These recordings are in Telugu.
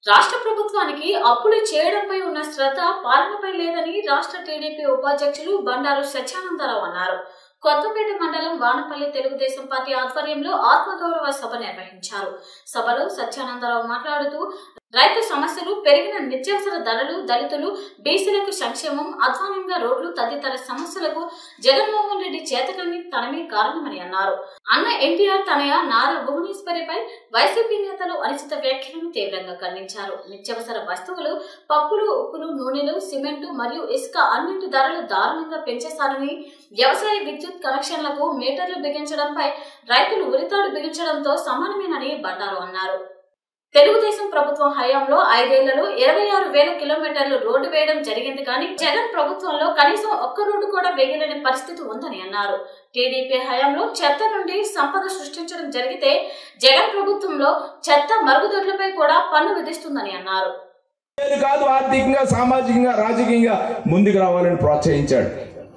రాష్ట్ర ప్రభుత్వానికి అప్పులు చేయడంపై ఉన్న శ్రద్ధ పాలనపై లేదని రాష్ట్ర టీడీపీ ఉపాధ్యక్షులు బండారు సత్యానందరావు అన్నారు కొత్తపేట మండలం వానపల్లి తెలుగుదేశం పార్టీ ఆధ్వర్యంలో ఆత్మగౌరవ సభ నిర్వహించారు సభలో సత్యానందరావు మాట్లాడుతూ రైతు సమస్యలు పెరిగిన నిత్యావసర ధరలు దళితులు బీసీలకు సంక్షేమం అధ్వానంగా రోడ్లు తదితర సమస్యలకు జగన్మోహన్ రెడ్డి చేతకాన్ని తనమే కారణమని అన్నారు అన్న ఎన్టీఆర్ తనయ నారా భువనేశ్వరిపై వైసీపీ నేతలు అనుచిత వ్యాఖ్యలను తీవ్రంగా ఖండించారు నిత్యావసర వస్తువులు పప్పులు ఉప్పులు నూనెలు సిమెంటు మరియు ఇసుక అన్నింటి ధరలు దారుణంగా పెంచేశారని వ్యవసాయ విద్యుత్ కనెక్షన్లకు మీటర్లు బిగించడంపై రైతులు ఉరితాడు బిగించడంతో సమానమేనని బండారు అన్నారు తెలుగుదేశం ప్రభుత్వం హయాంలో ఐదేళ్లలో ఇరవై ఆరు వేల కిలోమీటర్లు రోడ్డు వేయడం జరిగింది కానీ జగన్ ప్రభుత్వంలో కనీసం ఒక్క రోడ్డు కూడా వేయలేని పరిస్థితి ఉందని అన్నారు టీడీపీ హయాంలో చెత్త నుండి సంపద సృష్టించడం జరిగితే జగన్ ప్రభుత్వంలో చెత్త మరుగుదొడ్లపై కూడా పన్ను విధిస్తుందని అన్నారు లేదు కాదు ఆర్థికంగా సామాజికంగా రాజకీయంగా ముందుకు రావాలని ప్రోత్సహించాడు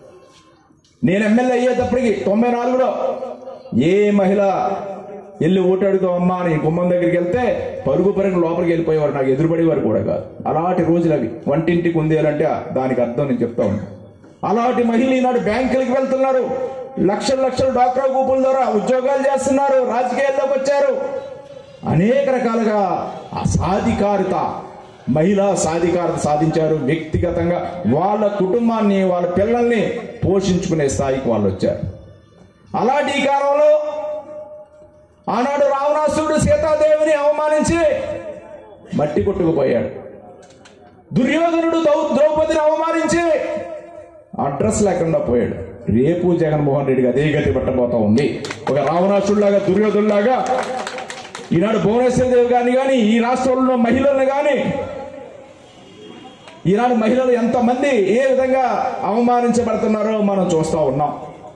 నేను ఎమ్మెల్యే అయ్యేటప్పటికి తొంభై నాలుగులో ఏ మహిళ వెళ్ళి ఓటు అడుగుతాం అమ్మా అని గుమ్మం దగ్గరికి వెళ్తే పరుగు పరుగు లోపలికి వెళ్ళిపోయేవారు నాకు ఎదురుపడేవారు కూడా కాదు అలాంటి రోజులు అవి వంటింటికి ఉందేయాలంటే దానికి అర్థం నేను చెప్తా ఉన్నాను అలాంటి మహిళలు ఈనాడు బ్యాంకులకు వెళ్తున్నారు లక్షల లక్షల డాక్టర్ గ్రూపుల ద్వారా ఉద్యోగాలు చేస్తున్నారు రాజకీయాల్లోకి వచ్చారు అనేక రకాలుగా ఆ సాధికారిత మహిళా సాధికారత సాధించారు వ్యక్తిగతంగా వాళ్ళ కుటుంబాన్ని వాళ్ళ పిల్లల్ని పోషించుకునే స్థాయికి వాళ్ళు వచ్చారు అలాంటి ఈ కాలంలో ఆనాడు రావణాసురుడు సీతాదేవిని అవమానించి మట్టి కొట్టుకుపోయాడు దుర్యోధనుడు దౌ- ద్రౌపదిని అవమానించి అడ్రస్ లేకుండా పోయాడు రేపు జగన్మోహన్ రెడ్డికి అదే గతి పట్టబోతా ఉంది ఒక రావణాసుడిలాగా దుర్యోధనులాగా ఈనాడు భువనేశ్వర దేవి గారిని కానీ ఈ రాష్ట్రంలో ఉన్న మహిళలను కానీ ఈనాడు మహిళలు ఎంతమంది ఏ విధంగా అవమానించబడుతున్నారో మనం చూస్తా ఉన్నాం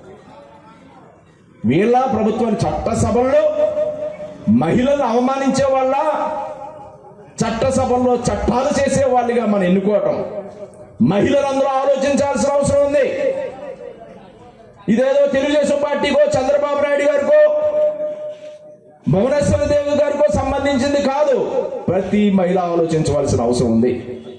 వీళ్ళ ప్రభుత్వం చట్టసభల్లో మహిళలను అవమానించే వాళ్ళ చట్టసభల్లో చట్టాలు చేసే వాళ్ళుగా మనం ఎన్నుకోవటం మహిళలందరూ ఆలోచించాల్సిన అవసరం ఉంది ఇదేదో తెలుగుదేశం పార్టీకో చంద్రబాబు నాయుడు గారికో భువనేశ్వర దేవి గారికో సంబంధించింది కాదు ప్రతి మహిళ ఆలోచించవలసిన అవసరం ఉంది